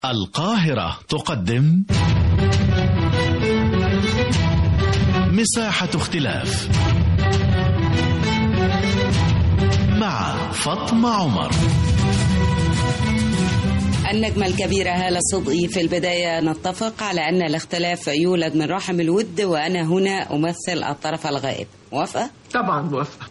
القاهرة تقدم مساحة اختلاف مع فاطمة عمر النجمة الكبيرة هالة صدقي في البداية نتفق على أن الاختلاف يولد من رحم الود وأنا هنا أمثل الطرف الغائب موافقة؟ طبعا موافقة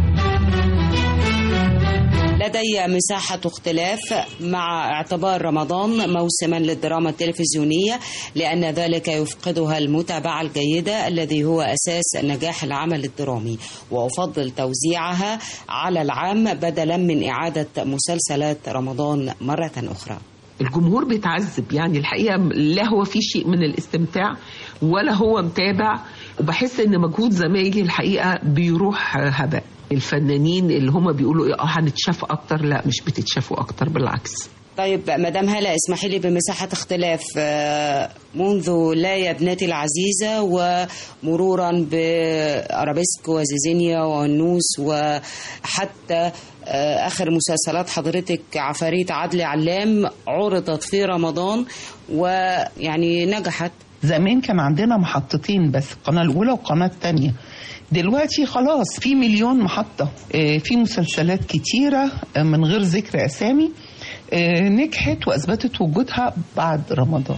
لدي مساحة اختلاف مع اعتبار رمضان موسما للدراما التلفزيونية لأن ذلك يفقدها المتابعة الجيدة الذي هو أساس نجاح العمل الدرامي وأفضل توزيعها على العام بدلا من إعادة مسلسلات رمضان مرة أخرى الجمهور بيتعذب يعني الحقيقة لا هو في شيء من الاستمتاع ولا هو متابع وبحس ان مجهود زمايلي الحقيقة بيروح هباء الفنانين اللي هم بيقولوا ايه اه هنتشاف اكتر لا مش بتتشافوا اكتر بالعكس طيب مدام هلا اسمحي لي بمساحة اختلاف آه، منذ لا يا ابنتي العزيزة ومرورا بأرابيسك وزيزينيا والنوس وحتى آه، آخر مسلسلات حضرتك عفاريت عدلي علام عرضت في رمضان ويعني نجحت زمان كان عندنا محطتين بس القناة الأولى والقناة الثانية دلوقتي خلاص في مليون محطة آه، في مسلسلات كتيرة آه، من غير ذكر أسامي آه، نجحت وأثبتت وجودها بعد رمضان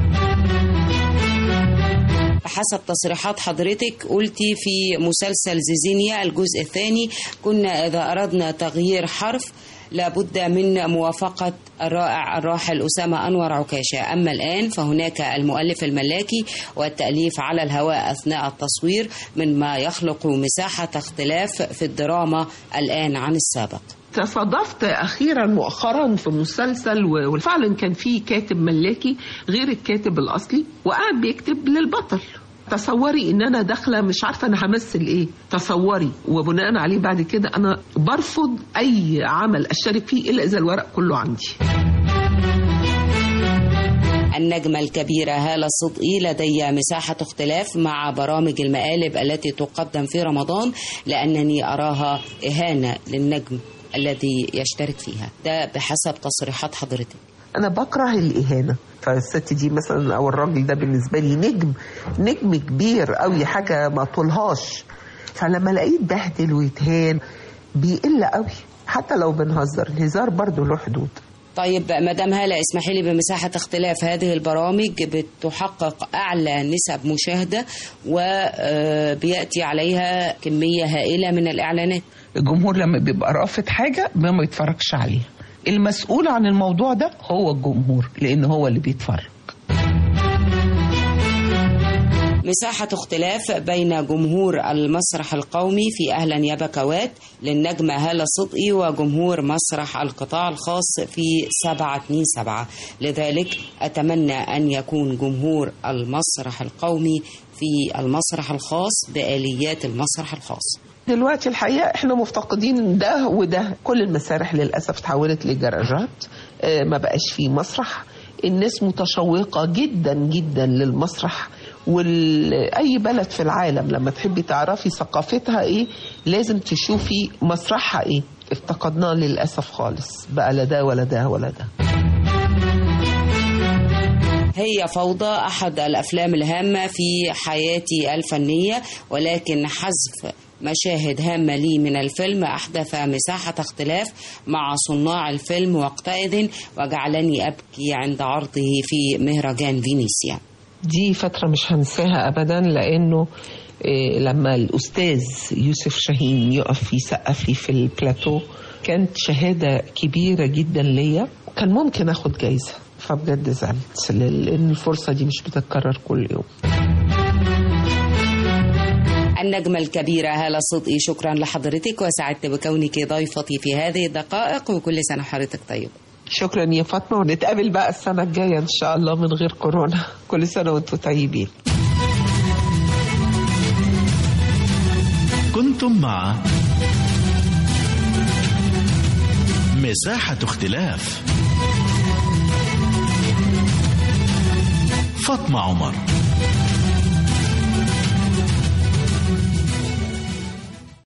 حسب تصريحات حضرتك قلتي في مسلسل زيزينيا الجزء الثاني كنا إذا أردنا تغيير حرف لابد من موافقة الرائع الراحل أسامة أنور عكاشة أما الآن فهناك المؤلف الملاكي والتأليف على الهواء أثناء التصوير مما يخلق مساحة اختلاف في الدراما الآن عن السابق تصادفت اخيرا مؤخرا في مسلسل و- وفعلا كان في كاتب ملاكي غير الكاتب الاصلي وقاعد بيكتب للبطل تصوري ان انا داخله مش عارفه انا همثل ايه تصوري وبناء عليه بعد كده انا برفض اي عمل اشترك فيه الا اذا الورق كله عندي النجمة الكبيرة هالة صدقي لدي مساحة اختلاف مع برامج المقالب التي تقدم في رمضان لأنني أراها إهانة للنجم الذي يشترك فيها ده بحسب تصريحات حضرتك انا بكره الاهانه فالست دي مثلا او الراجل ده بالنسبه لي نجم نجم كبير قوي حاجه ما طولهاش فلما الاقيه بهدل ويتهان بيقل قوي حتى لو بنهزر الهزار برضه له حدود طيب مدام هالة اسمحي لي بمساحة اختلاف هذه البرامج بتحقق أعلى نسب مشاهدة وبيأتي عليها كمية هائلة من الإعلانات الجمهور لما بيبقى رافض حاجة ما يتفرجش عليها المسؤول عن الموضوع ده هو الجمهور لأن هو اللي بيتفرج مساحة اختلاف بين جمهور المسرح القومي في أهلا يا بكوات للنجمة هالة صدقي وجمهور مسرح القطاع الخاص في 727 لذلك أتمنى أن يكون جمهور المسرح القومي في المسرح الخاص بآليات المسرح الخاص دلوقتي الحقيقه احنا مفتقدين ده وده كل المسارح للاسف اتحولت لجراجات آه، ما بقاش فيه مسرح الناس متشوقه جدا جدا للمسرح واي بلد في العالم لما تحبي تعرفي ثقافتها ايه لازم تشوفي مسرحها ايه افتقدناه للاسف خالص بقى لا ده ولا ده ولا ده هي فوضى أحد الأفلام الهامة في حياتي الفنية ولكن حذف مشاهد هامة لي من الفيلم أحدث مساحة اختلاف مع صناع الفيلم وقتئذ وجعلني أبكي عند عرضه في مهرجان فينيسيا دي فترة مش هنساها أبدا لأنه إيه، لما الأستاذ يوسف شاهين يقف يسقف لي في البلاتو كانت شهادة كبيرة جدا ليا كان ممكن أخد جايزة فبجد زعلت لأن الفرصة دي مش بتتكرر كل يوم النجمة الكبيرة هالة صدقي شكرا لحضرتك وسعدت بكونك ضيفتي في هذه الدقائق وكل سنة حضرتك طيب شكرا يا فاطمة ونتقابل بقى السنة الجاية إن شاء الله من غير كورونا كل سنة وأنتم طيبين كنتم مع مساحة اختلاف فاطمة عمر